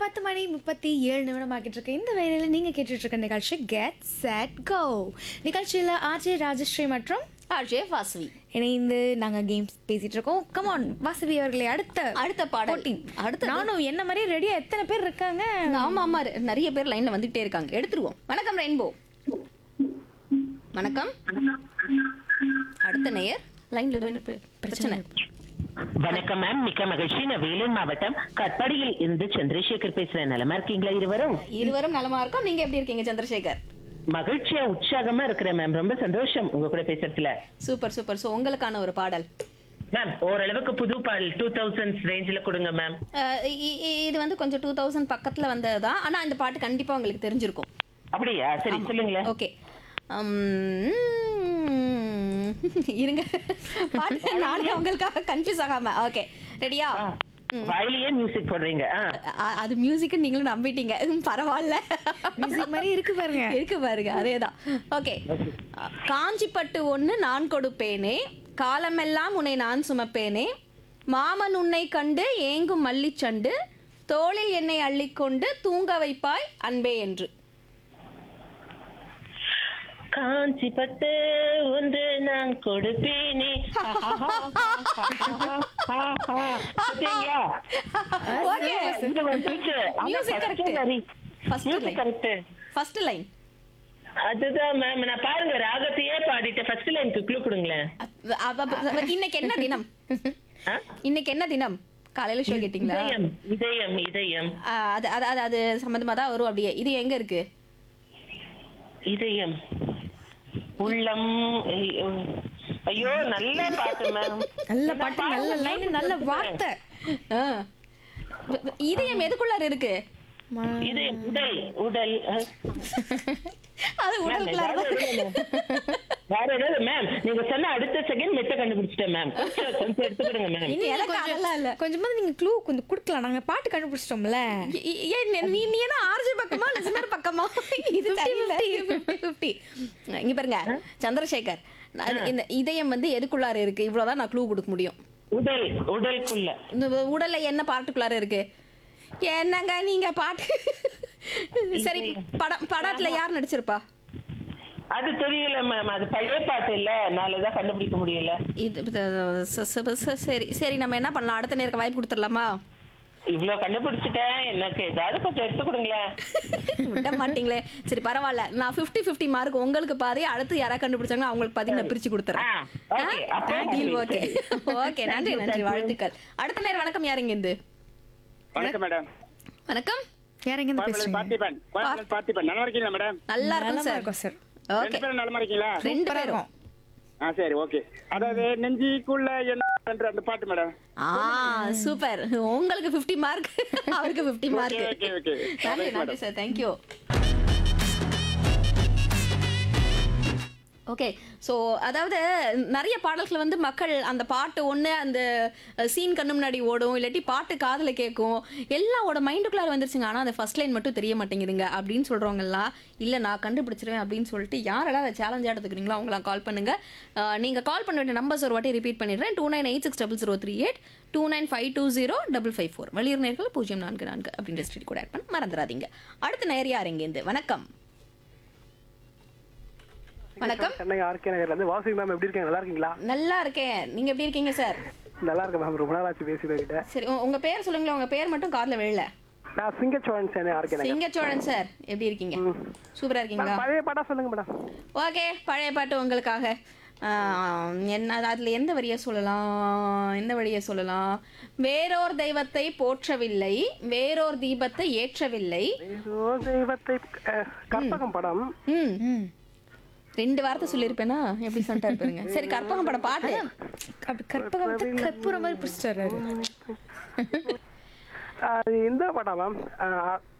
பத்து மணி முப்பத்தி ஏழு நிமிடம் ஆகிட்டு இருக்கு இந்த வேலையில் நீங்கள் கேட்டுட்டு இருக்க நிகழ்ச்சி கெட் செட் கோ நிகழ்ச்சியில் ஆர்ஜே ராஜஸ்ரீ மற்றும் ஆர்ஜே வாசுவி இணைந்து நாங்கள் கேம்ஸ் பேசிட்டு இருக்கோம் கமான் வாசவி அவர்களே அடுத்த அடுத்த பாடல் போட்டி அடுத்த நானும் என்ன மாதிரி ரெடியா எத்தனை பேர் இருக்காங்க ஆமா ஆமா ரெ- நிறைய பேர் லைன்ல வந்துட்டே இருக்காங்க எடுத்துருவோம் வணக்கம் ரெயின்போ வணக்கம் அடுத்த நேயர் லைன்ல ரெண்டு பேர் பிரச்சனை வணக்கம் மேம் மிக்க மகிழ்ச்சி நான் வேலூர் மாவட்டம் கட்பாடியில் இருந்து சந்திரசேகர் பேசுறேன் நலமா இருக்கீங்களா இருவரும் இருவரும் நலமா இருக்கோம் நீங்க எப்படி இருக்கீங்க சந்திரசேகர் மகிழ்ச்சியா உற்சாகமா இருக்கிறேன் மேம் ரொம்ப சந்தோஷம் உங்க கூட பேசுறதுல சூப்பர் சூப்பர் சோ உங்களுக்கான ஒரு பாடல் மேம் ஓரளவுக்கு புது பாடல் டூ தௌசண்ட் ரேஞ்சில கொடுங்க மேம் அஹ் இ- இ- இது வந்து கொஞ்சம் டூ தௌசண்ட் பக்கத்துல வந்ததுதான் ஆனா இந்த பாட்டு கண்டிப்பா உங்களுக்கு தெரிஞ்சிருக்கும் அப்படியா சரி சொல்லுங்களேன் ஓகே இருங்க பாட்டு நானே உங்களுக்காக கன்ஃபியூஸ் ஆகாம ஓகே ரெடியா வாயிலேயே மியூசிக் போடுறீங்க ஆ. அ- அது மியூசிக் நீங்களும் நம்பிட்டீங்க ம், பரவாயில்ல மியூசிக் மாதிரி இருக்கு பாருங்க இருக்கு பாருங்க அதேதான் ஓகே காஞ்சிப்பட்டு ஒண்ணு நான் கொடுப்பேனே காலமெல்லாம் உன்னை நான் சுமப்பேனே மாமன் உன்னை கண்டு ஏங்கும் மல்லிச்சண்டு தோளில் என்னை அள்ளிக்கொண்டு தூங்க வைப்பாய் அன்பே என்று காஞ்சி பட்டு ஒன்று நான் கொடுப்பேனே பாத்தீங்களா? ஓகே இது வந்துச்சு. ஆனா Music first correct. வரி. First Music line. correct. First line அதுதான் மேம் நான் பாருங்க ராகத்தையே பாடிட்டேன் ஃபர்ஸ்ட் லைனுக்கு க்ளூ கொடுங்களேன் இன்னைக்கு என்ன தினம் ஆ? இன்னைக்கு என்ன தினம் காலையில ஷோ கேட்டிங்களா இதயம் இதயம் இதயம் ஆ, அது அது அது அது சம்மந்தமா தான் வரும் அப்படியே இது எங்க இருக்கு இதயம் உள்ளம் ஐயோ, ஐயோ நல்ல பாட்டு மேம் நல்ல பாட்டு நல்ல லைன் நல்ல வார்த்தை ஆ. இதயம் எதுக்குள்ளார இருக்கு இதயம் உடல் உடல் அஹ். அது மேம், உடலுக்குள்ளார ஏதாவது தான். எழுதுங்க. வேற ஏதாவது மேம் நீங்க சொன்ன அடுத்த செகண்ட் மெத்த கண்டுபிடிச்சிட்டேன் மேம் கொஞ்சம் கொஞ்சம் எடுத்துக்கிடுங்க மேம் இன்னும் எனக்கு கொஞ்சம் அதெல்லாம் இல்ல. கொஞ்சமாவது நீங்க க்ளூ கொஞ்சம் கொடுக்கலாம் நாங்க பாட்டு கண்டுபிடிச்சிட்டோம்ல இ- இ- ஏன் நீ- நீ நீ என்ன ஆர்ஜி பக்கமா லிசனர் பக்கமா இது தெரியல 50 இங்க பாருங்க சந்திரசேகர் நான் இந்த இதயம் வந்து எதுக்குள்ளார இருக்கு இவ்வளவுதான் நான் க்ளூ கொடுக்க முடியும் உடல் உடலுக்குள்ள இந்த உடல்ல என்ன பார்ட்டுக்குள்ளார இருக்கு என்னங்க நீங்க பாட்டு சரி படம் படத்துல யார் நடிச்சிருப்பா அது தெரியல மேம் அது பழைய பாட்டு இல்ல நாளைதான் கண்டுபிடிக்க முடியல இது இது- ச- ச- ச- சரி சரி நம்ம என்ன பண்ணலாம் அடுத்த நேருக்கு வாய்ப்பு கொடுத்துடலாமா இவ்வளவு கண்டுபிடிச்சிட்டேன் எனக்கு ஏதாவது கொஞ்சம் எடுத்து கொடுங்களேன் விட மாட்டீங்களே சரி பரவாயில்ல நான் 50 50 மார்க் உங்களுக்கு பாதி அடுத்து யாரா கண்டுபிடிச்சாங்க அவங்களுக்கு பாதி நான் பிரிச்சு கொடுத்துறேன் ஆ, okay. அப்போ ஓகே ஓகே நன்றி நன்றி வாழ்த்துக்கள் அடுத்த நேரம் வணக்கம் யாருங்க இருந்து வணக்கம் மேடம் வணக்கம் யார் எங்க இருந்து கோயம்புத்தூர் பேசுறீங்க பார்த்திபன் கோயம்புத்தூர் பார்த்திபன் நல்லா இருக்கீங்களா மேடம் நல்லா இருக்கும் நல்லா சார் இருக்கும் சார் ஓகே ரெண்டு பேரும் நலமா இருக்கீங்களா ரெண்டு சூப்பரா பேரும் இருக்கும் ஆ சரி ஓகே அதாவது நெஞ்சிக்குள்ள என்ன என்ற அந்த பாட்டு மேடம் ஆ சூப்பர் உங்களுக்கு 50 மார்க் அவருக்கு 50 மார்க் ஓகே ஓகே நன்றி நன்றி சார் தேங்க்யூ ஓகே ஸோ அதாவது நிறைய பாடல்கள் வந்து மக்கள் அந்த பாட்டு ஒன்று அந்த சீன் கண்ணு முன்னாடி ஓடும் இல்லாட்டி பாட்டு காதில் கேட்கும் எல்லாவோட மைண்டுக்குள்ளார வந்துருச்சுங்க ஆனால் அந்த ஃபர்ஸ்ட் லைன் மட்டும் தெரிய மாட்டேங்குதுங்க அப்படின்னு சொல்கிறவங்கலாம் இல்லை நான் கண்டுபிடிச்சிருவேன் அப்படின்னு சொல்லிட்டு யாரெல்லாம் அதை சேலஞ்சாக எடுத்துக்கிறீங்களோ அவங்களாம் கால் பண்ணுங்கள் நீங்கள் கால் பண்ண வேண்டிய நம்பர்ஸ் ஒரு வாட்டி ரிப்பீட் பண்ணிடுறேன் two nine eight six double zero three eight two nine five two zero double five four வெளியூர் நேர்கள் பூஜ்ஜியம் நான்கு நான்கு அப்படின்ற ஸ்ட்ரீட் கூட ஆட் பண்ண மறந்துடாதீங்க அடுத்த நேர் யார் இங்கேருந்து வணக்கம் வணக்கம் சென்னை ஆர்கே நகர்ல இருந்து வாசுகி மேம் எப்படி இருக்கீங்க நல்லா இருக்கீங்களா நல்லா இருக்கேன் நீங்க எப்படி இருக்கீங்க சார் நல்லா இருக்கேன் மேம் ரொம்ப நாள் ஆச்சு பேசி கிட்ட சரி உ- உங்க பேர் சொல்லுங்களேன் உங்க பேர் மட்டும் கார்ல விழல நான் சிங்கச்சோழன் சென்னை ஆர்கே நகர் சிங்கச்சோழன் சார் எப்படி இருக்கீங்க சூப்பரா இருக்கீங்களா மேம், பழைய பாட்டா சொல்லுங்க மேடம் ஓகே பழைய பாட்டு உங்களுக்காக ஆஹ், என்ன அதுல எந்த வரியை சொல்லலாம் எந்த வழியை சொல்லலாம் வேறோர் தெய்வத்தை போற்றவில்லை வேறோர் தீபத்தை ஏற்றவில்லை ஏதோ தெய்வத்தை அஹ், கற்பகம் படம் ம் ரெண்டு வார்த்தை சொல்லியிருப்பேனா எப்படி சொல்லிட்டாரு பாருங்க சரி கற்பகம் படம் பாட்டு அப்படி கற்பகத்தை கற்பூரம் மாதிரி பிடிச்சிட்டு வர்றாரு அது இந்த படம் மேம் அஹ்,